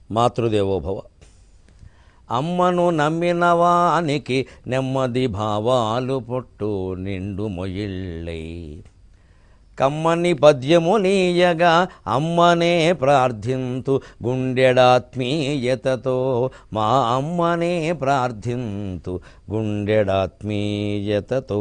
మాతృదేవోభవ అమ్మను నమ్మిన వానికి నెమ్మది భావాలు పొట్టు నిండు మొయిళ్ళై కమ్మని పద్యము నీయగా అమ్మనే ప్రార్థింతు గుండెడాత్మీయతతో మా అమ్మనే ప్రార్థింతు గుండెడాత్మీయతతో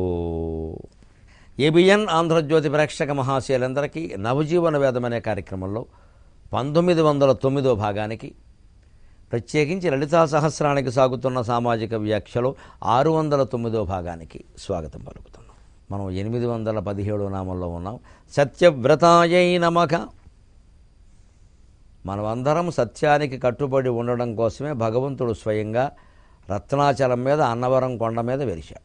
ఏబిఎన్ ఆంధ్రజ్యోతి ప్రేక్షక మహాశయులందరికీ నవజీవన వేదం అనే కార్యక్రమంలో పంతొమ్మిది వందల తొమ్మిదో భాగానికి ప్రత్యేకించి లలితా సహస్రానికి సాగుతున్న సామాజిక వ్యాఖ్యలో ఆరు వందల తొమ్మిదో భాగానికి స్వాగతం పలుకుతున్నాం మనం ఎనిమిది వందల పదిహేడు నామంలో ఉన్నాం సత్యవ్రతాయై నమక మనమందరం సత్యానికి కట్టుబడి ఉండడం కోసమే భగవంతుడు స్వయంగా రత్నాచలం మీద అన్నవరం కొండ మీద వెలిశాడు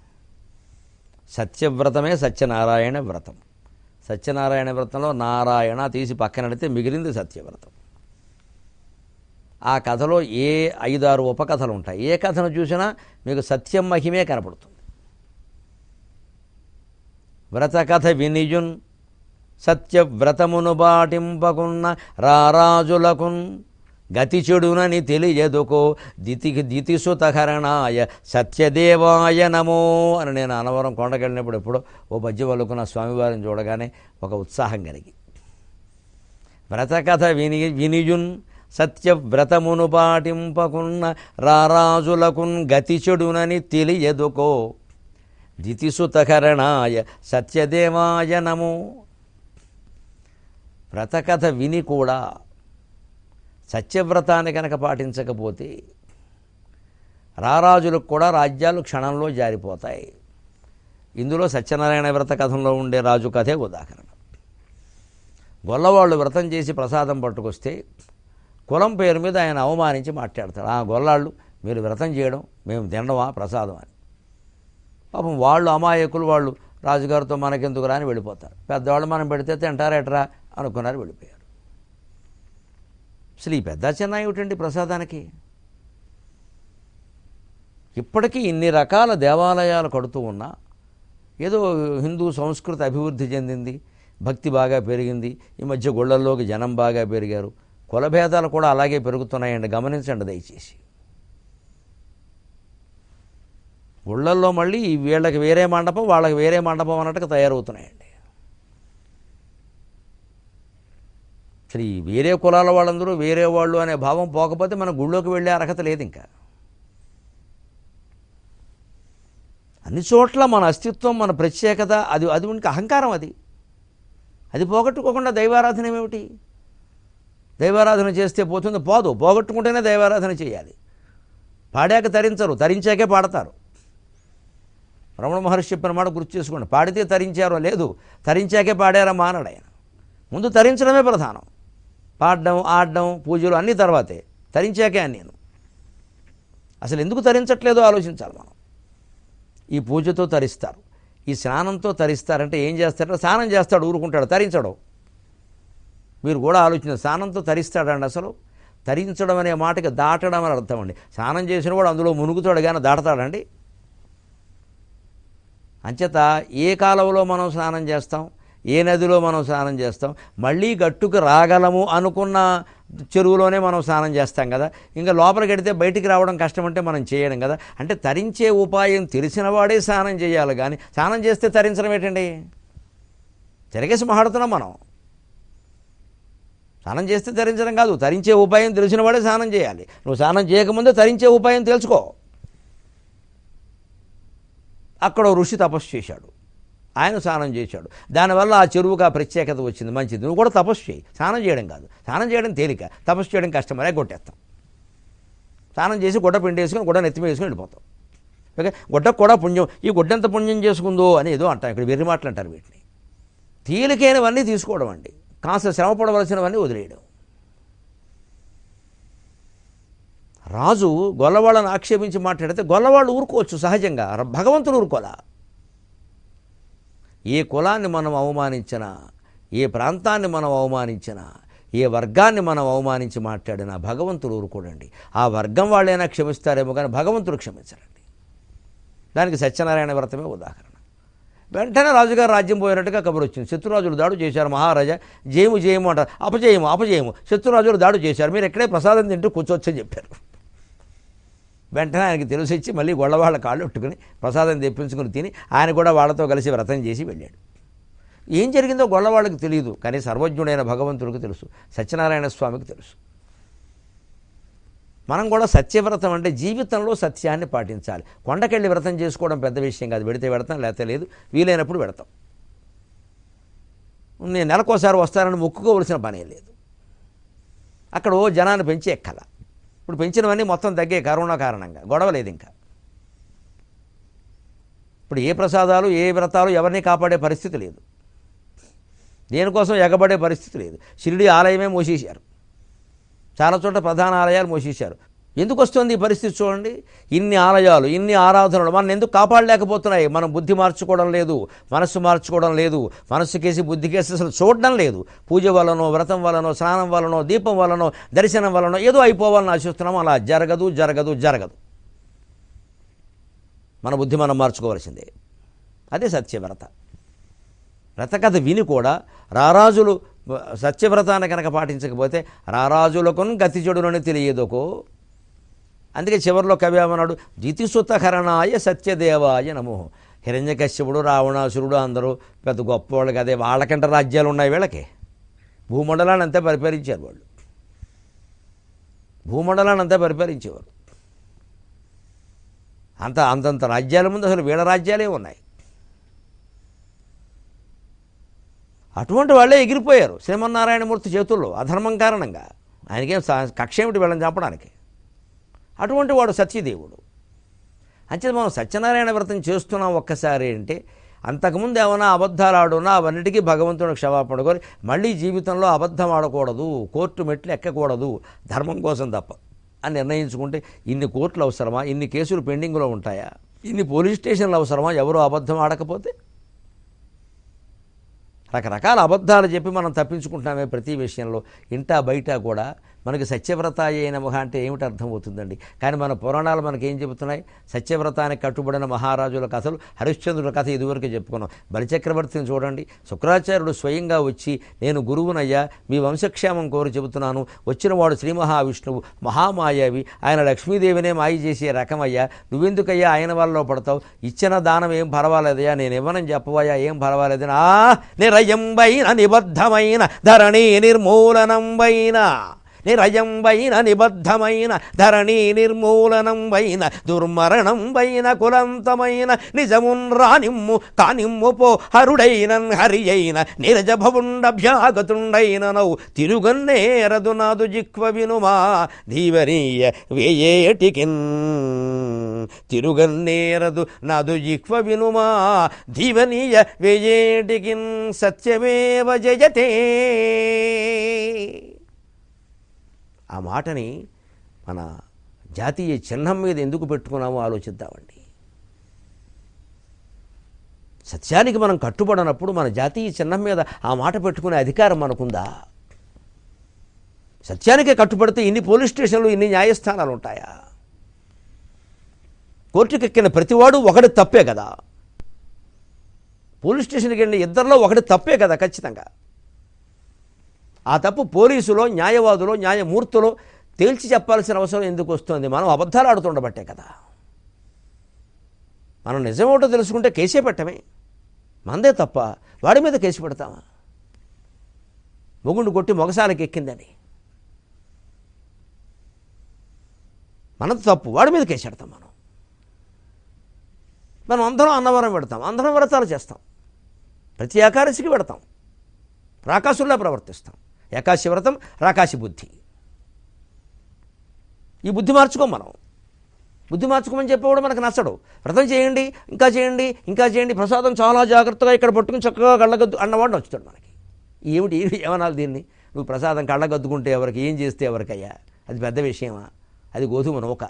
సత్యవ్రతమే సత్యనారాయణ వ్రతం సత్యనారాయణ వ్రతంలో నారాయణ తీసి పక్కనడితే మిగిలింది సత్యవ్రతం ఆ కథలో ఏ ఐదారు ఉపకథలు ఉంటాయి ఏ కథను చూసినా మీకు సత్యం మహిమే కనపడుతుంది వ్రతకథ వినియున్ సత్యవ్రతమును బాటింపకున్న రారాజులకున్ గతి చెడునని తెలియదుకో దితికి దితిసుతహరణాయ సత్యదేవాయ నమో అని నేను అనవరం కొండకెళ్ళినప్పుడు ఎప్పుడో ఓ పద్యం వల్లుకున్న స్వామివారిని చూడగానే ఒక ఉత్సాహం కలిగి వ్రతకథ విని వినియున్ సత్యవ్రతమును పాటింపకున్న రారాజులకున్ గతి చెడునని తెలియదుకో దితిసుతకరణాయ సత్యదేవాయ నమో వ్రతకథ విని కూడా సత్యవ్రతాన్ని కనుక పాటించకపోతే రారాజులకు కూడా రాజ్యాలు క్షణంలో జారిపోతాయి ఇందులో సత్యనారాయణ వ్రత కథంలో ఉండే రాజు కథే ఉదాహరణ గొల్లవాళ్ళు వ్రతం చేసి ప్రసాదం పట్టుకొస్తే కులం పేరు మీద ఆయన అవమానించి మాట్లాడతాడు ఆ గొల్లాళ్ళు మీరు వ్రతం చేయడం మేము తినడమా ప్రసాదం అని పాపం వాళ్ళు అమాయకులు వాళ్ళు రాజుగారితో మనకెందుకు రాని వెళ్ళిపోతారు పెద్దవాళ్ళు మనం పెడితే తింటారేట్రా అనుకున్నారు వెళ్ళిపోయారు అసలు ఈ పెద్ద చిన్న ఏమిటండి ప్రసాదానికి ఇప్పటికీ ఇన్ని రకాల దేవాలయాలు కడుతూ ఉన్నా ఏదో హిందూ సంస్కృతి అభివృద్ధి చెందింది భక్తి బాగా పెరిగింది ఈ మధ్య గుళ్ళల్లోకి జనం బాగా పెరిగారు కులభేదాలు కూడా అలాగే పెరుగుతున్నాయండి గమనించండి దయచేసి గుళ్ళల్లో మళ్ళీ వీళ్ళకి వేరే మండపం వాళ్ళకి వేరే మండపం అన్నట్టుగా తయారవుతున్నాయండి అసలు ఈ వేరే కులాల వాళ్ళందరూ వేరే వాళ్ళు అనే భావం పోకపోతే మన గుళ్ళోకి వెళ్ళే అర్హత లేదు ఇంకా అన్ని చోట్ల మన అస్తిత్వం మన ప్రత్యేకత అది అది ఇంకా అహంకారం అది అది పోగొట్టుకోకుండా దైవారాధన ఏమిటి దైవారాధన చేస్తే పోతుంది పోదు పోగొట్టుకుంటేనే దైవారాధన చేయాలి పాడాక తరించరు తరించాకే పాడతారు రమణ మహర్షి చెప్పిన మాట గుర్తు చేసుకోండి పాడితే తరించారో లేదు తరించాకే పాడారా మానడు ఆయన ముందు తరించడమే ప్రధానం పాడడం ఆడడం పూజలు అన్నీ తర్వాతే తరించాకే అని నేను అసలు ఎందుకు తరించట్లేదో ఆలోచించాలి మనం ఈ పూజతో తరిస్తారు ఈ స్నానంతో తరిస్తారంటే ఏం చేస్తారంటే స్నానం చేస్తాడు ఊరుకుంటాడు తరించడు మీరు కూడా ఆలోచించారు స్నానంతో తరిస్తాడండి అసలు తరించడం అనే మాటకి దాటడం అని అర్థం అండి స్నానం చేసిన వాడు అందులో మునుగుతాడు కానీ దాటతాడండి అంచేత ఏ కాలంలో మనం స్నానం చేస్తాం ఏ నదిలో మనం స్నానం చేస్తాం మళ్ళీ గట్టుకు రాగలము అనుకున్న చెరువులోనే మనం స్నానం చేస్తాం కదా ఇంకా లోపలికి వెడితే బయటికి రావడం కష్టం అంటే మనం చేయడం కదా అంటే తరించే ఉపాయం తెలిసిన వాడే స్నానం చేయాలి కానీ స్నానం చేస్తే తరించడం ఏంటండి తిరగేసి మాట్లాడుతున్నాం మనం స్నానం చేస్తే తరించడం కాదు తరించే ఉపాయం తెలిసిన వాడే స్నానం చేయాలి నువ్వు స్నానం చేయకముందే తరించే ఉపాయం తెలుసుకో అక్కడ ఓ ఋషి తపస్సు చేశాడు ఆయన స్నానం చేశాడు దానివల్ల ఆ చెరువుకు ఆ ప్రత్యేకత వచ్చింది మంచిది నువ్వు కూడా తపస్సు చేయి స్నానం చేయడం కాదు స్నానం చేయడం తేలిక తపస్సు చేయడం కష్టమనే కొట్టేస్తాం స్నానం చేసి గుడ్డ పిండి వేసుకొని గుడ్డ నెత్తిమి వేసుకొని వెళ్ళిపోతాం ఓకే గుడ్డకు కూడా పుణ్యం ఈ గుడ్డెంత పుణ్యం చేసుకుందో అని ఏదో అంటాం ఇక్కడ వెర్రి మాటలు అంటారు వీటిని తేలికైనవన్నీ తీసుకోవడం అండి కాస్త శ్రమ పడవలసినవన్నీ వదిలేయడం రాజు గొల్లవాళ్ళని ఆక్షేపించి మాట్లాడితే గొల్లవాళ్ళు ఊరుకోవచ్చు సహజంగా భగవంతుడు ఊరుకోలా ఏ కులాన్ని మనం అవమానించినా ఏ ప్రాంతాన్ని మనం అవమానించినా ఏ వర్గాన్ని మనం అవమానించి మాట్లాడినా భగవంతుడు ఊరుకోడండి ఆ వర్గం వాళ్ళైనా క్షమిస్తారేమో కానీ భగవంతుడు క్షమించరండి దానికి సత్యనారాయణ వ్రతమే ఉదాహరణ వెంటనే రాజుగారు రాజ్యం పోయినట్టుగా కబురు వచ్చింది శత్రురాజులు దాడు చేశారు మహారాజా జయము జయము అంటారు అపజయము అపజయము శత్రురాజులు దాడు చేశారు మీరు ఎక్కడే ప్రసాదం తింటూ కూర్చోవచ్చని చెప్పారు వెంటనే ఆయనకి తెలిసి మళ్ళీ గొల్లవాళ్ళ కాళ్ళు పెట్టుకుని ప్రసాదం తెప్పించుకుని తిని ఆయన కూడా వాళ్ళతో కలిసి వ్రతం చేసి వెళ్ళాడు ఏం జరిగిందో గొల్లవాళ్ళకి తెలియదు కానీ సర్వజ్ఞుడైన భగవంతుడికి తెలుసు సత్యనారాయణ స్వామికి తెలుసు మనం కూడా సత్యవ్రతం అంటే జీవితంలో సత్యాన్ని పాటించాలి కొండకెళ్ళి వ్రతం చేసుకోవడం పెద్ద విషయం కాదు పెడితే పెడతాం లేకపోతే లేదు వీలైనప్పుడు పెడతాం నేను నెలకోసారి వస్తానని మొక్కుకోవలసిన పనే లేదు అక్కడ ఓ జనాన్ని పెంచి ఎక్కల ఇప్పుడు పెంచినవన్నీ మొత్తం తగ్గే కరోనా కారణంగా గొడవ లేదు ఇంకా ఇప్పుడు ఏ ప్రసాదాలు ఏ వ్రతాలు ఎవరిని కాపాడే పరిస్థితి లేదు దేనికోసం ఎగబడే పరిస్థితి లేదు షిరిడి ఆలయమే మూసేశారు చాలా చోట్ల ప్రధాన ఆలయాలు మూసేశారు ఎందుకు వస్తుంది ఈ పరిస్థితి చూడండి ఇన్ని ఆలయాలు ఇన్ని ఆరాధనలు మనం ఎందుకు కాపాడలేకపోతున్నాయి మనం బుద్ధి మార్చుకోవడం లేదు మనస్సు మార్చుకోవడం లేదు మనస్సుకేసి బుద్ధికేసి అసలు చూడడం లేదు పూజ వలనో వ్రతం వలనో స్నానం వలనో దీపం వలనో దర్శనం వలనో ఏదో అయిపోవాలని ఆశిస్తున్నాం అలా జరగదు జరగదు జరగదు మన బుద్ధి మనం మార్చుకోవాల్సిందే అదే సత్యవ్రత వ్రతకథ విని కూడా రారాజులు సత్యవ్రతాన్ని కనుక పాటించకపోతే రారాజులకు గతి చెడునని తెలియదుకో అందుకే చివరిలో కవి ఏమన్నాడు జితిసుతకరణాయ సత్యదేవాయ నమో హిరణ్యకశ్యపుడు రావణాసురుడు అందరూ పెద్ద గొప్పవాళ్ళు కదే వాళ్ళకంటే రాజ్యాలు ఉన్నాయి వీళ్ళకి భూమండలాన్ని అంతా పరిపాలించారు వాళ్ళు భూమండలాన్ని అంతా పరిపాలించేవారు అంత అంతంత రాజ్యాల ముందు అసలు వీళ్ళ రాజ్యాలే ఉన్నాయి అటువంటి వాళ్ళే ఎగిరిపోయారు శ్రీమన్నారాయణమూర్తి చేతుల్లో అధర్మం కారణంగా ఆయనకేం స- కక్ష ఏమిటి వీళ్ళని చంపడానికి అటువంటి వాడు సత్యదేవుడు అంతే మనం సత్యనారాయణ వ్రతం చేస్తున్నాం ఒక్కసారి అంటే అంతకుముందు ఏమైనా అబద్ధాలు ఆడున్నా అవన్నిటికీ భగవంతుని క్షమాపణ కోరి మళ్ళీ జీవితంలో అబద్ధం ఆడకూడదు కోర్టు మెట్లు ఎక్కకూడదు ధర్మం కోసం తప్ప అని నిర్ణయించుకుంటే ఇన్ని కోర్టులు అవసరమా ఇన్ని కేసులు పెండింగ్లో ఉంటాయా ఇన్ని పోలీస్ స్టేషన్లు అవసరమా ఎవరు అబద్ధం ఆడకపోతే రకరకాల అబద్ధాలు చెప్పి మనం తప్పించుకుంటున్నామే ప్రతి విషయంలో ఇంటా బయట కూడా మనకి సత్యవ్రతాయ నమః అంటే ఏమిటి అర్థమవుతుందండి కానీ మన పురాణాలు మనకి ఏం చెబుతున్నాయి సత్యవ్రతానికి కట్టుబడిన మహారాజుల కథలు హరిశ్చంద్రుల కథ ఇదివరకు చెప్పుకున్నాం బలిచక్రవర్తిని చూడండి శుక్రాచార్యుడు స్వయంగా వచ్చి నేను గురువునయ్యా మీ వంశక్షేమం కోరి చెబుతున్నాను వచ్చిన వాడు శ్రీ మహావిష్ణువు మహామాయావి ఆయన లక్ష్మీదేవినే మాయ చేసే రకమయ్యా నువ్వెందుకయ్యా ఆయన వాళ్ళలో పడతావు ఇచ్చిన దానం ఏం పర్వాలేదయ్యా నేను ఇవ్వనని చెప్పవయ్యా ఏం పర్వాలేదని ఆ నిరయంబైన నిబద్ధమైన ధరణి నిర్మూలనంబైన నిరయంబైన నిబద్ధమైన ధరణి నిర్మూలనంబైన దుర్మరణంబైన కులంతమైన నిజమున్ రానిమ్ము కానిమ్ము పో హరుడైనన్ హరి అయిన నిరజభవుండభ్యాగతుండైన నౌ తిరుగన్నేరదు నాదు జిక్వ వినుమా ధీవరీయ వేయేటికిన్ తిరుగన్నేరదు నాదు జిక్వ వినుమా ధీవనీయ వేయేటికిన్ సత్యమేవ జయతే ఆ మాటని మన జాతీయ చిహ్నం మీద ఎందుకు పెట్టుకున్నామో ఆలోచిద్దామండి సత్యానికి మనం కట్టుబడినప్పుడు మన జాతీయ చిహ్నం మీద ఆ మాట పెట్టుకునే అధికారం మనకుందా సత్యానికే కట్టుబడితే ఇన్ని పోలీస్ స్టేషన్లు ఇన్ని న్యాయస్థానాలు ఉంటాయా కోర్టుకి ఎక్కిన ప్రతివాడు ఒకటి తప్పే కదా పోలీస్ స్టేషన్కి వెళ్ళిన ఇద్దరిలో ఒకటి తప్పే కదా ఖచ్చితంగా ఆ తప్పు పోలీసులో న్యాయవాదులో న్యాయమూర్తులో తేల్చి చెప్పాల్సిన అవసరం ఎందుకు వస్తుంది మనం అబద్ధాలు ఆడుతుండబట్టే కదా మనం నిజమేమిటో తెలుసుకుంటే కేసే పెట్టమే మందే తప్ప వాడి మీద కేసు పెడతామా మొగుండు కొట్టి మొగసాలకి ఎక్కిందని మనది తప్పు వాడి మీద కేసు పెడతాం మనం మనం అందరం అన్నవరం పెడతాం అందరం వ్రతాలు చేస్తాం ప్రతి ఏకాదశికి పెడతాం రాకాసుల్లా ప్రవర్తిస్తాం ఏకాశి వ్రతం రాకాశి బుద్ధి ఈ బుద్ధి మార్చుకోం మనం బుద్ధి మార్చుకోమని చెప్పేవాడు మనకు నచ్చడు వ్రతం చేయండి ఇంకా చేయండి ఇంకా చేయండి ప్రసాదం చాలా జాగ్రత్తగా ఇక్కడ పట్టుకుని చక్కగా కళ్ళగద్దు అన్నవాడు నచ్చుతాడు మనకి ఏమిటి ఏమనాలి దీన్ని నువ్వు ప్రసాదం కళ్ళగద్దుకుంటే ఎవరికి ఏం చేస్తే ఎవరికయ్యా అది పెద్ద విషయమా అది గోధుమ నూక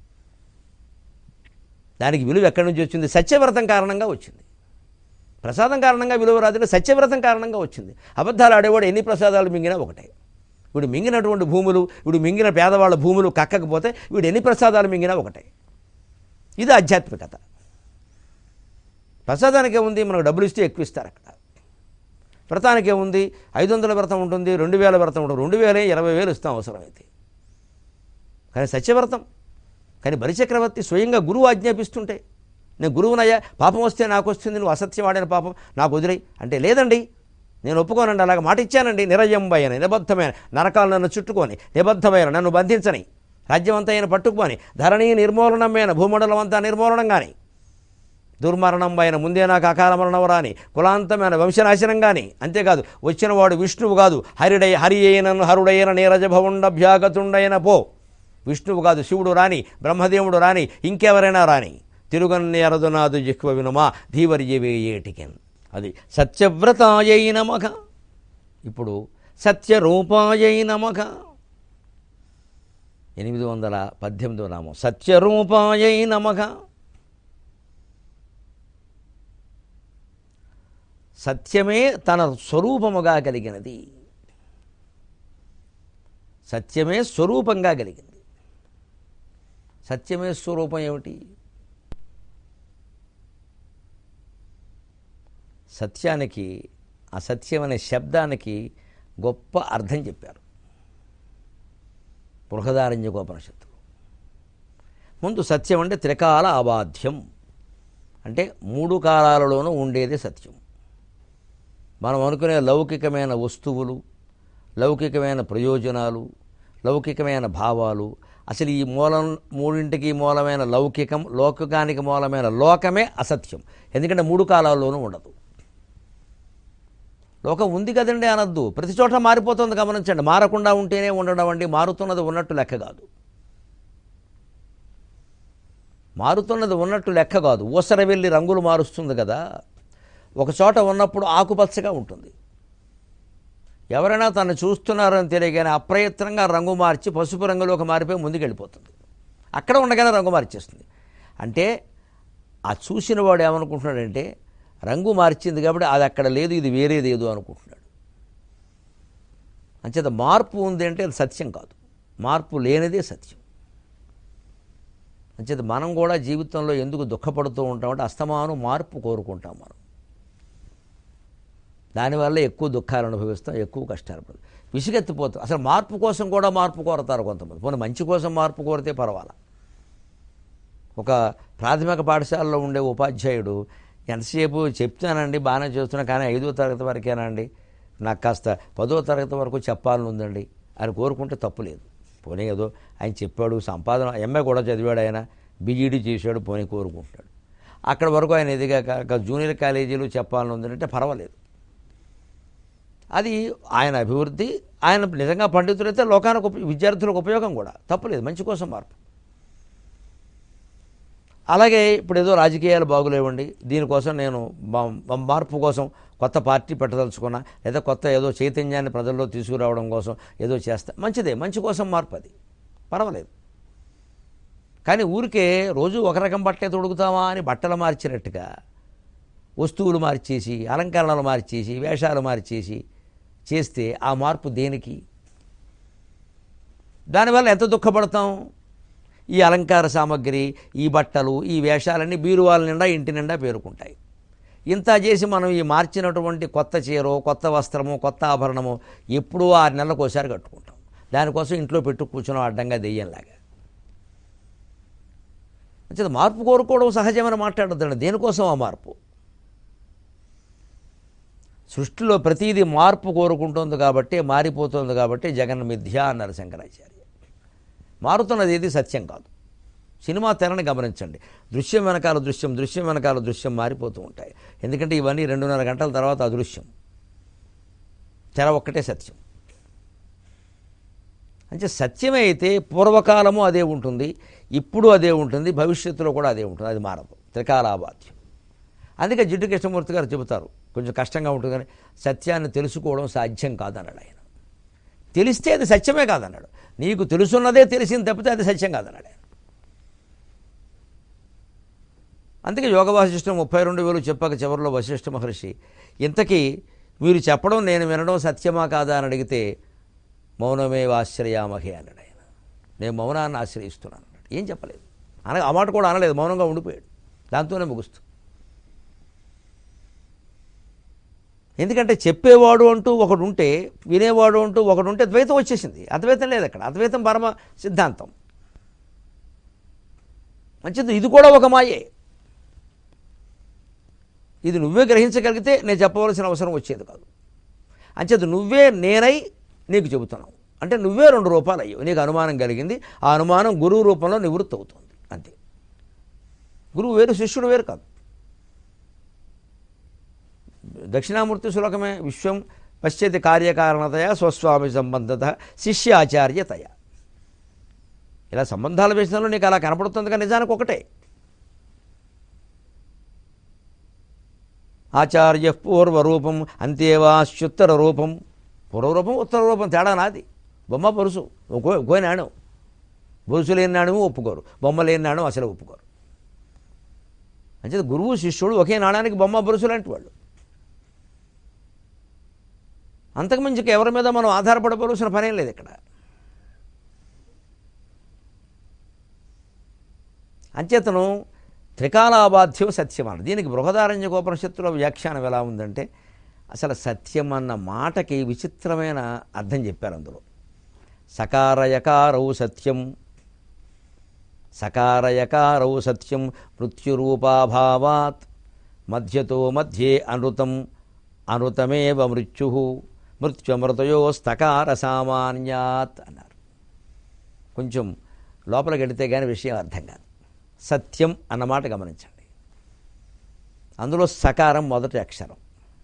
దానికి విలువ ఎక్కడి నుంచి వచ్చింది సత్యవ్రతం కారణంగా వచ్చింది ప్రసాదం కారణంగా విలువ రాదని సత్యవ్రతం కారణంగా వచ్చింది అబద్ధాలు ఆడేవాడు ఎన్ని ప్రసాదాలు మింగినా ఒకటే వీడు మింగినటువంటి భూములు వీడు మింగిన పేదవాళ్ళ భూములు కక్కకపోతే వీడు ఎన్ని ప్రసాదాలు మింగినా ఒకటే ఇది ఆధ్యాత్మికత ప్రసాదానికే ఉంది మనకు డబ్బులు ఇస్తే ఎక్కువ ఇస్తారు అక్కడ వ్రతానికే ఉంది ఐదు వందల వ్రతం ఉంటుంది రెండు వేల వ్రతం ఉంటుంది రెండు వేలే ఇరవై వేలు ఇస్తాం అవసరమైతే కానీ సత్యవ్రతం కానీ బలిచక్రవర్తి స్వయంగా గురువు ఆజ్ఞాపిస్తుంటే నేను గురువునయ్యా పాపం వస్తే నాకు వస్తుంది నువ్వు అసత్యం ఆడిన పాపం నాకు వదిలేయి అంటే లేదండి నేను ఒప్పుకోనండి అలాగ మాట ఇచ్చానండి నిరయంబైన నిబద్ధమైన నరకాలు నన్ను చుట్టుకొని నిబద్ధమైన నన్ను బంధించని రాజ్యమంతా ఆయన పట్టుకుని ధరణి నిర్మూలనమైన భూమండలం అంతా నిర్మూలనం కానీ దుర్మరణం పైన ముందే నాకు అకాల మరణం రాని కులాంతమైన వంశనాశనం కానీ అంతేకాదు వచ్చిన వాడు విష్ణువు కాదు హరిడై హరి అయినను హరుడైన నీరజభవుండభ్యాగతుండైన పో విష్ణువు కాదు శివుడు రాని బ్రహ్మదేవుడు రాని ఇంకెవరైనా రాని తిరుగన్నేరదునాదు జిహ్వ వినుమా ధీవర్యవే ఏటికెన్ అది సత్యవ్రతాయై నమః ఇప్పుడు సత్యరూపాయై నమః ఎనిమిది వందల పద్దెనిమిదో నామం సత్యరూపాయై నమః సత్యమే తన స్వరూపముగా కలిగినది సత్యమే స్వరూపంగా కలిగింది సత్యమే స్వరూపం ఏమిటి సత్యానికి అసత్యం అనే శబ్దానికి గొప్ప అర్థం చెప్పారు బృహదారణ్యకోపనిషత్తు ముందు సత్యం అంటే త్రికాల అబాధ్యం అంటే మూడు కాలాలలోనూ ఉండేది సత్యం మనం అనుకునే లౌకికమైన వస్తువులు లౌకికమైన ప్రయోజనాలు లౌకికమైన భావాలు అసలు ఈ మూలం మూడింటికి మూలమైన లౌకికం లౌకికానికి మూలమైన లోకమే అసత్యం ఎందుకంటే మూడు కాలాల్లోనూ ఉండదు లోకం ఉంది కదండి అనద్దు ప్రతి చోట మారిపోతుంది గమనించండి మారకుండా ఉంటేనే ఉండడం అండి మారుతున్నది ఉన్నట్టు లెక్క కాదు మారుతున్నది ఉన్నట్టు లెక్క కాదు ఊసర వెళ్ళి రంగులు మారుస్తుంది కదా ఒక చోట ఉన్నప్పుడు ఆకుపచ్చగా ఉంటుంది ఎవరైనా తను చూస్తున్నారని తెలియగానే అప్రయత్నంగా రంగు మార్చి పసుపు రంగులోకి మారిపోయి ముందుకు వెళ్ళిపోతుంది అక్కడ ఉండగానే రంగు మార్చేస్తుంది అంటే ఆ చూసిన వాడు ఏమనుకుంటున్నాడంటే రంగు మార్చింది కాబట్టి అది అక్కడ లేదు ఇది వేరేదేదో అనుకుంటున్నాడు అంచేత మార్పు ఉంది అంటే అది సత్యం కాదు మార్పు లేనిదే సత్యం అంచేత మనం కూడా జీవితంలో ఎందుకు దుఃఖపడుతూ ఉంటామంటే అస్తమానం మార్పు కోరుకుంటాం మనం దానివల్ల ఎక్కువ దుఃఖాలు అనుభవిస్తాం ఎక్కువ కష్టాలు పడతాం విసుగెత్తిపోతాం అసలు మార్పు కోసం కూడా మార్పు కోరతారు కొంతమంది పోనీ మంచి కోసం మార్పు కోరితే పర్వాలా ఒక ప్రాథమిక పాఠశాలలో ఉండే ఉపాధ్యాయుడు ఎంతసేపు చెప్తానండి బాగానే చేస్తున్నా కానీ ఐదో తరగతి వరకేనండి నాకు కాస్త పదో తరగతి వరకు చెప్పాలని ఉందండి అని కోరుకుంటే తప్పు లేదు పోనీ ఏదో ఆయన చెప్పాడు సంపాదన ఎంఏ కూడా చదివాడు ఆయన బీఈడీ చేశాడు పోనీ కోరుకుంటాడు అక్కడ వరకు ఆయన ఎదిగాక జూనియర్ కాలేజీలు చెప్పాలని ఉందంటే పర్వాలేదు అది ఆయన అభివృద్ధి ఆయన నిజంగా పండితులైతే లోకానికి ఉప- విద్యార్థులకు ఉపయోగం కూడా తప్పులేదు మంచి కోసం మార్పు అలాగే ఇప్పుడు ఏదో రాజకీయాలు బాగులేవండి దీనికోసం నేను మా- మా మార్పు కోసం కొత్త పార్టీ పెట్టదలుచుకున్నా లేదా కొత్త ఏదో చైతన్యాన్ని ప్రజల్లో తీసుకురావడం కోసం ఏదో చేస్తా మంచిదే మంచి కోసం మార్పు అది పర్వాలేదు కానీ ఊరికే రోజు ఒక రకం బట్టలే తొడుగుతామా అని బట్టలు మార్చినట్టుగా వస్తువులు మార్చేసి అలంకరణలు మార్చేసి వేషాలు మార్చేసి చేస్తే ఆ మార్పు దేనికి దానివల్ల ఎంత దుఃఖపడతాం ఈ అలంకార సామగ్రి ఈ బట్టలు ఈ వేషాలన్నీ బీరువాల నిండా ఇంటి నిండా పేరుకుంటాయి ఇంత చేసి మనం ఈ మార్చినటువంటి కొత్త చీరో కొత్త వస్త్రమో కొత్త ఆభరణమో ఎప్పుడూ ఆరు నెలలకు ఒకసారి కట్టుకుంటాం దానికోసం ఇంట్లో పెట్టు కూర్చున్నాం అడ్డంగా దెయ్యంలాగా అంచేత మార్పు కోరుకోవడం సహజమని మాట్లాడద్దండి దేనికోసం ఆ మార్పు సృష్టిలో ప్రతిదీ మార్పు కోరుకుంటుంది కాబట్టి మారిపోతుంది కాబట్టి జగన్ మిథ్య అన్నారు శంకరాచార్య మారుతున్నది ఏది సత్యం కాదు సినిమా తెరని గమనించండి దృశ్యం వెనకాల దృశ్యం దృశ్యం వెనకాల దృశ్యం మారిపోతూ ఉంటాయి ఎందుకంటే ఇవన్నీ రెండున్నర గంటల తర్వాత అదృశ్యం తెర ఒక్కటే సత్యం అంటే సత్యమే అయితే పూర్వకాలము అదే ఉంటుంది ఇప్పుడు అదే ఉంటుంది భవిష్యత్తులో కూడా అదే ఉంటుంది అది మారదు త్రికాలాబాధ్యం అందుకే జిడ్డు కృష్ణమూర్తి గారు చెబుతారు కొంచెం కష్టంగా ఉంటుంది కానీ సత్యాన్ని తెలుసుకోవడం సాధ్యం కాదన్నాడు ఆయన తెలిస్తే అది సత్యమే కాదన్నాడు నీకు తెలుసున్నదే తెలిసింది తప్పితే అది సత్యం కాదన్నాడు ఆయన అందుకే యోగ వాసిష్టం ముప్పై రెండు వేలు చెప్పక చివరిలో వశిష్ఠ మహర్షి ఇంతకీ మీరు చెప్పడం నేను వినడం సత్యమా కాదా అని అడిగితే మౌనమే ఆశ్రయామహే అన్నాడు ఆయన నేను మౌనాన్ని ఆశ్రయిస్తున్నాను అన్నాడు ఏం చెప్పలేదు అన ఆ మాట కూడా అనలేదు మౌనంగా ఉండిపోయాడు దాంతోనే ముగుస్తూ ఎందుకంటే చెప్పేవాడు అంటూ ఒకడు ఉంటే వినేవాడు అంటూ ఒకడు ఉంటే ద్వైతం వచ్చేసింది అద్వైతం లేదు అక్కడ అద్వైతం పరమ సిద్ధాంతం మంచిది ఇది కూడా ఒక మాయే ఇది నువ్వే గ్రహించగలిగితే నేను చెప్పవలసిన అవసరం వచ్చేది కాదు అంచేది నువ్వే నేనై నీకు చెబుతున్నావు అంటే నువ్వే రెండు రూపాలు అయ్యావు నీకు అనుమానం కలిగింది ఆ అనుమానం గురువు రూపంలో నివృత్తి అవుతుంది అంతే గురువు వేరు శిష్యుడు వేరు కాదు దక్షిణామూర్తి శ్లోకమే విశ్వం పశ్యతి కార్యకారణతయ స్వస్వామి సంబంధత శిష్యాచార్యతయ ఇలా సంబంధాల విషయంలో నీకు అలా కనపడుతుంది కానీ నిజానికి ఒకటే ఆచార్య పూర్వరూపం అంతేవాశ్యుత్తర రూపం పూర్వరూపం ఉత్తర రూపం తేడా నాది బొమ్మ పరుసు ఒక్కో ఒక్కో నాణం బొరుసు లేని నాణము ఒప్పుకోరు బొమ్మ లేని నాణం అసలు ఒప్పుకోరు అంచేది గురువు శిష్యుడు ఒకే నాణానికి బొమ్మ బొరుసు లాంటి వాళ్ళు అంతకుమించి ఎవరి మీద మనం ఆధారపడవలసిన పనేం లేదు ఇక్కడ అంచేతను త్రికాలాబాధ్యం సత్యం అన్న దీనికి బృహదారణ్యకోపనిషత్తులో వ్యాఖ్యానం ఎలా ఉందంటే అసలు సత్యం అన్న మాటకి విచిత్రమైన అర్థం చెప్పారు అందులో సకారయకారౌ సత్యం సకారయకారౌ సత్యం మృత్యురూపాభావాత్ మధ్యతో మధ్యే అనృతం అనృతమేవ మృత్యు మృత్యుమృతయోస్తకార సామాన్యాత్ అన్నారు కొంచెం లోపలికి వెళితే కానీ విషయం అర్థం కాదు సత్యం అన్నమాట గమనించండి అందులో సకారం మొదటి అక్షరం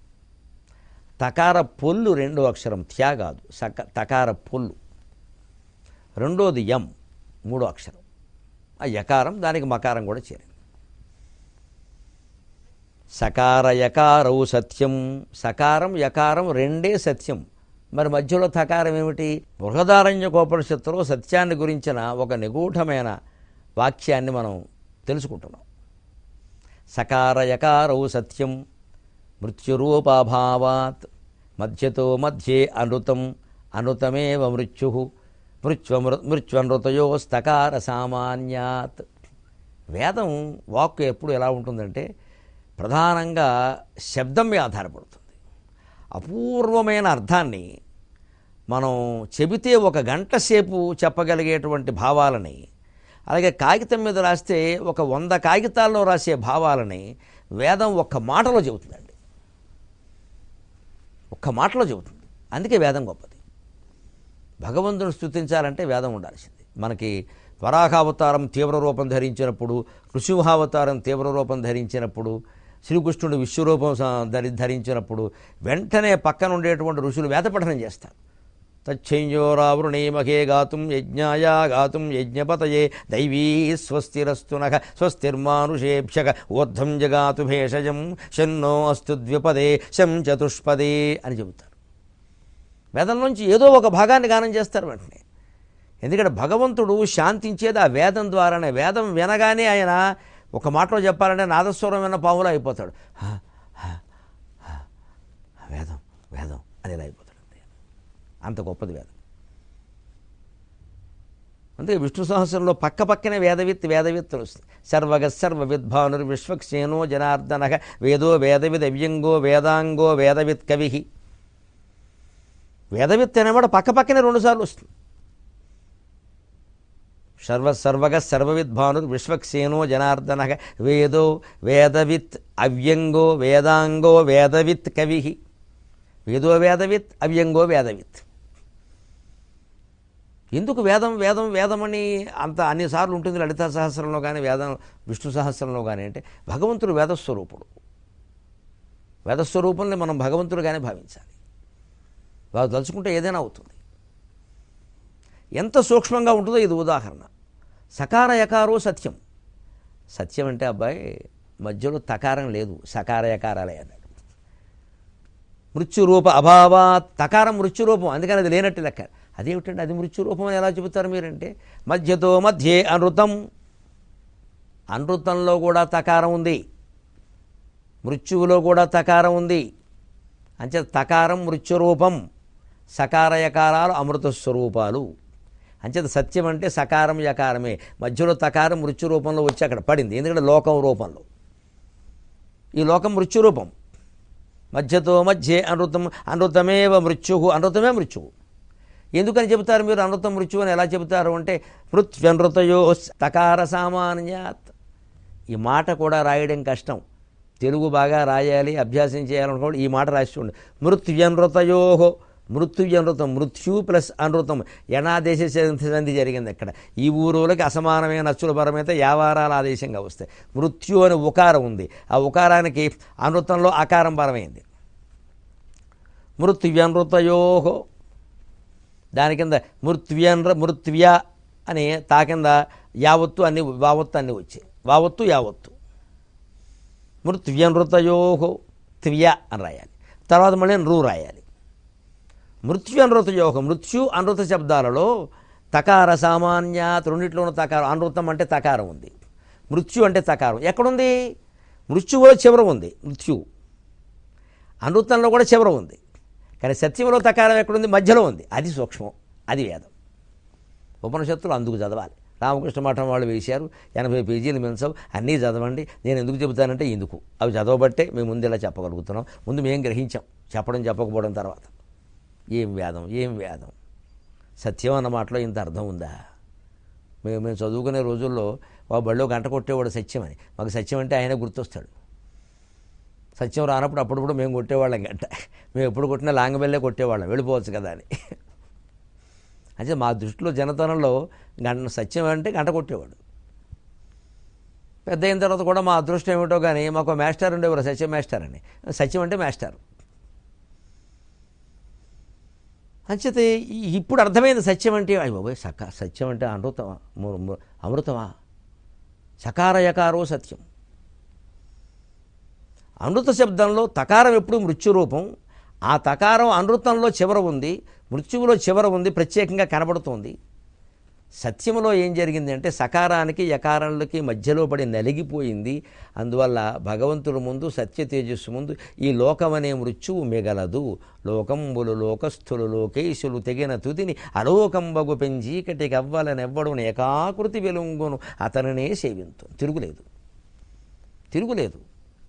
తకార పొల్లు రెండో అక్షరం త్యా కాదు సక తకార పొల్లు రెండోది ఎం మూడో అక్షరం ఆ యకారం దానికి మకారం కూడా చేరింది సకార యకారౌ సత్యం సకారం యకారం రెండే సత్యం మరి మధ్యలో తకారం ఏమిటి బృహదారణ్యకోపనిషత్తులో సత్యాన్ని గురించిన ఒక నిగూఢమైన వాక్యాన్ని మనం తెలుసుకుంటున్నాం సకారయకారౌ సత్యం మృత్యురూపాభావాత్ మధ్యతో మధ్యే అనృతం అనృతమేవ మృత్యు మృత్యుమృ మృత్యునృతయోస్తకార సామాన్యాత్ వేదం వాక్కు ఎప్పుడు ఎలా ఉంటుందంటే ప్రధానంగా శబ్దం మీద ఆధారపడుతుంది అపూర్వమైన అర్థాన్ని మనం చెబితే ఒక గంట సేపు చెప్పగలిగేటువంటి భావాలని అలాగే కాగితం మీద రాస్తే ఒక వంద కాగితాల్లో రాసే భావాలని వేదం ఒక్క మాటలో చెబుతుందండి ఒక్క మాటలో చెబుతుంది అందుకే వేదం గొప్పది భగవంతుని స్థుతించాలంటే వేదం ఉండాల్సింది మనకి వరాహావతారం తీవ్ర రూపం ధరించినప్పుడు నృసింహావతారం తీవ్ర రూపం ధరించినప్పుడు శ్రీకృష్ణుడు విశ్వరూపం స- ధరి ధరించినప్పుడు వెంటనే పక్కన ఉండేటువంటి ఋషులు వేద పఠనం చేస్తారు తచ్చంయోరావృణీమహే గాతుం యజ్ఞాయ గాతుం యజ్ఞపతయే దైవీ స్వస్తిరస్తునః స్వస్తిర్మానుషేభ్యక ఊర్ధ్వం జగాతు భేషజం షన్నో అస్తు ద్విపదే శం చతుష్పదే అని చెబుతారు వేదం నుంచి ఏదో ఒక భాగాన్ని గానం చేస్తారు వెంటనే ఎందుకంటే భగవంతుడు శాంతించేది ఆ వేదం ద్వారానే వేదం వినగానే ఆయన ఒక మాటలో చెప్పాలంటే నాదస్వరం విన్న పావులా అయిపోతాడు "హ, హ, హ, వేదం వేదం అని ఇలా అయిపోతాడు అంతే. అంత గొప్పది వేదం అందుకే విష్ణు సహస్రంలో పక్క పక్కనే వేదవిత్ వేదవిత్ అని వస్తుంది సర్వగ సర్వ విద్భానుర్ విశ్వక్సేనో జనార్దన వేదో వేదవిద్ అవ్యంగో వేదాంగో వేదవిత్ కవి వేదవిత్ అనేవాడు పక్క పక్కనే రెండుసార్లు వస్తుంది సర్వ సర్వగ సర్వవిద్భానుర్ విశ్వక్సేనో జనార్దన వేదో వేదవిత్ అవ్యంగో వేదాంగో వేదవిత్ కవి వేదో వేదవిత్ అవ్యంగో వేదవిత్ ఎందుకు వేదం వేదం వేదం అని అంత అన్నిసార్లు ఉంటుంది లలితా సహస్రంలో కానీ వేదం విష్ణు సహస్రంలో కానీ అంటే భగవంతుడు వేదస్వరూపుడు వేదస్వరూపుల్ని మనం భగవంతుడుగానే భావించాలి వారు తలుచుకుంటే ఏదైనా అవుతుంది ఎంత సూక్ష్మంగా ఉంటుందో ఇది ఉదాహరణ సకార యకారో సత్యం సత్యం అంటే అబ్బాయి మధ్యలో తకారం లేదు సకార యకారాలే అన్నాడు మృత్యురూప అభావా తకారం మృత్యురూపం అందుకని అది లేనట్టు లెక్క అదేమిటండి అది మృత్యురూపం అని ఎలా చెబుతారు మీరంటే మధ్యతో మధ్యే అనృతం అనృతంలో కూడా తకారం ఉంది మృత్యువులో కూడా తకారం ఉంది అంచే తకారం మృత్యురూపం సకార యకారాలు అమృత స్వరూపాలు అంచేత సత్యం అంటే సకారం యకారమే మధ్యలో తకారం మృత్యు రూపంలో వచ్చి అక్కడ పడింది ఎందుకంటే లోకం రూపంలో ఈ లోకం మృత్యురూపం మధ్యతో మధ్యే అనృతం అనృతమేవ మృత్యు అనృతమే మృత్యువు ఎందుకని చెబుతారు మీరు అనృతం మృత్యు అని ఎలా చెబుతారు అంటే మృత్యనృతయో తకార సామాన్యాత్ ఈ మాట కూడా రాయడం కష్టం తెలుగు బాగా రాయాలి అభ్యాసం చేయాలనుకోండి ఈ మాట రాసి చూడండి మృత్యనృతయో మృత్యుజనృతం మృత్యు ప్లస్ అనృతం యనాదేశ సంధి జరిగింది ఇక్కడ ఈ ఊరులకి అసమానమైన అచ్చుల పరమైతే యావారాల ఆదేశంగా వస్తాయి మృత్యు అని ఉకారం ఉంది ఆ ఉకారానికి అనృతంలో అకారం పరమైంది మృత్యువ్యనృతయోహో దాని కింద మృత్వ్యన్ర మృత్వ్య అని తా కింద యావత్తు అన్ని వావత్తు అన్ని వచ్చాయి వావత్తు యావత్తు మృత్వ్యనృతయోహో త్వ్య అని రాయాలి తర్వాత మళ్ళీ నృ రాయాలి మృత్యు అనృతయోహం మృత్యు అనృత శబ్దాలలో తకార సామాన్యాత్ రెండిట్లోనూ తకారం అనృతం అంటే తకారం ఉంది మృత్యు అంటే తకారం ఎక్కడుంది మృత్యువులో చివర ఉంది మృత్యు అనృతంలో కూడా చివర ఉంది కానీ సత్యంలో తకారం ఎక్కడుంది మధ్యలో ఉంది అది సూక్ష్మం అది వేదం ఉపనిషత్తులు అందుకు చదవాలి రామకృష్ణ మఠం వాళ్ళు వేశారు ఎనభై పేజీలు మించవు అన్నీ చదవండి నేను ఎందుకు చెబుతానంటే ఇందుకు అవి చదవబట్టే మేము ముందు ఇలా చెప్పగలుగుతున్నాం ముందు మేము గ్రహించాం చెప్పడం చెప్పకపోవడం తర్వాత ఏం వేదం ఏం వేదం సత్యం అన్న మాటలో ఇంత అర్థం ఉందా మేము మేము చదువుకునే రోజుల్లో మా బడిలో గంట కొట్టేవాడు సత్యం అని మాకు సత్యం అంటే ఆయన గుర్తొస్తాడు సత్యం రానప్పుడు అప్పుడప్పుడు మేము కొట్టేవాళ్ళం గంట మేము ఎప్పుడు కొట్టినా లాంగబెల్లే కొట్టేవాళ్ళం వెళ్ళిపోవచ్చు కదా అని అంటే మా దృష్టిలో జనతనంలో గంట సత్యం అంటే గంట కొట్టేవాడు పెద్ద అయిన తర్వాత కూడా మా అదృష్టం ఏమిటో కానీ మాకు మాస్టర్ ఉండేవారు సత్యం మాస్టర్ అని సత్యం అంటే మాస్టర్ అంచేతే ఈ- ఇప్పుడు అర్థమైంది సత్యం అంటే అయ్య బాబోయ్ సక సత్యం అంటే అమృతమా ము- ము- అమృతమా సకార యకారో సత్యం అమృత శబ్దంలో తకారం ఎప్పుడు మృత్యురూపం ఆ తకారం అనృతంలో చివర ఉంది మృత్యువులో చివర ఉంది ప్రత్యేకంగా కనబడుతోంది సత్యములో ఏం జరిగింది అంటే సకారానికి యకారాలకి మధ్యలో పడి నలిగిపోయింది అందువల్ల భగవంతుడు ముందు సత్య తేజస్సు ముందు ఈ లోకమనే మృత్యువు మిగలదు లోకంబులు లోకస్థులు లోకేశులు తెగిన తుదిని అలోకంబగు పెంచీకటి కవ్వలనెవ్వడు ఏకాకృతి వెలుంగును అతనినే సేవింతు తిరుగులేదు తిరుగులేదు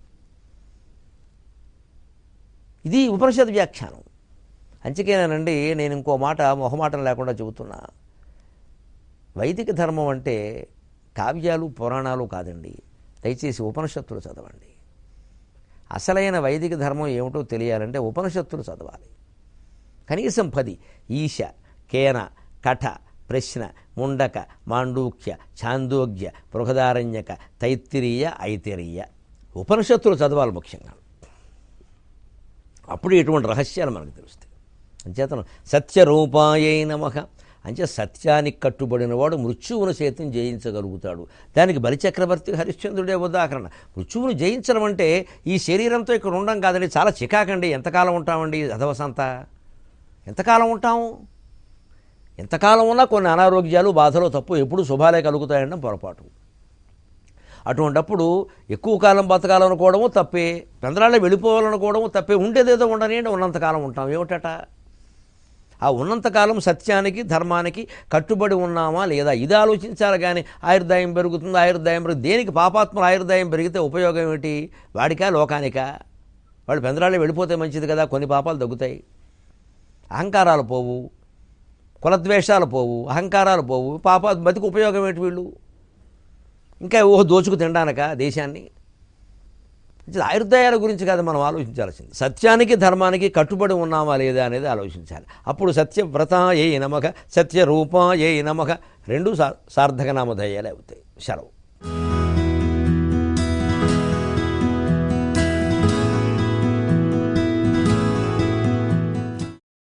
ఇది ఉపనిషత్ వ్యాఖ్యానం అంచికేనండి నేను ఇంకో మాట మొహమాటం లేకుండా చెబుతున్నా వైదిక ధర్మం అంటే కావ్యాలు పురాణాలు కాదండి దయచేసి ఉపనిషత్తులు చదవండి అసలైన వైదిక ధర్మం ఏమిటో తెలియాలంటే ఉపనిషత్తులు చదవాలి కనీసం పది ఈశ కేన కఠ ప్రశ్న ముండక మాండూక్య చాందోగ్య బృహదారణ్యక తైత్తిరీయ ఐతిరీయ ఉపనిషత్తులు చదవాలి ముఖ్యంగా అప్పుడు ఇటువంటి రహస్యాలు మనకు తెలుస్తాయి అంచేతను సత్యరూపాయై నమః అంచే సత్యానికి కట్టుబడినవాడు మృత్యువును సైతం జయించగలుగుతాడు దానికి బలిచక్రవర్తి హరిశ్చంద్రుడే ఉదాహరణ మృత్యువును జయించడం అంటే ఈ శరీరంతో ఇక్కడ ఉండం కాదండి చాలా చికాకండి ఎంతకాలం ఉంటామండి అధవసంత ఎంతకాలం ఉంటాము ఎంతకాలం ఉన్నా కొన్ని అనారోగ్యాలు బాధలు తప్పు ఎప్పుడు శుభాలే కలుగుతాయనడం పొరపాటు అటువంటప్పుడు ఎక్కువ కాలం బతకాలనుకోవడము తప్పే పెందరాళ్ళే వెళ్ళిపోవాలనుకోవడము తప్పే ఉండేదేదో ఉండనియండి ఉన్నంతకాలం ఉంటాం ఏమిటట ఆ ఉన్నంతకాలం సత్యానికి ధర్మానికి కట్టుబడి ఉన్నామా లేదా ఇది ఆలోచించాలి కానీ ఆయుర్దాయం పెరుగుతుంది ఆయుర్దాయం పెరుగు దేనికి పాపాత్మల ఆయుర్దాయం పెరిగితే ఉపయోగం ఏమిటి వాడికా లోకానికా వాడు పెందరాళ్ళే వెళ్ళిపోతే మంచిది కదా కొన్ని పాపాలు తగ్గుతాయి అహంకారాలు పోవు కులద్వేషాలు పోవు అహంకారాలు పోవు పాప బతికి ఉపయోగం ఏంటి వీళ్ళు ఇంకా ఓ దోచుకు తినడానిక దేశాన్ని ఇది ఆయుర్దాయాల గురించి కాదు మనం ఆలోచించాల్సింది సత్యానికి ధర్మానికి కట్టుబడి ఉన్నామా లేదా అనేది ఆలోచించాలి అప్పుడు సత్యవ్రత ఏ నమక సత్యరూప ఏ నమక రెండు సా సార్థక నామధేయాలే అవుతాయి సెలవు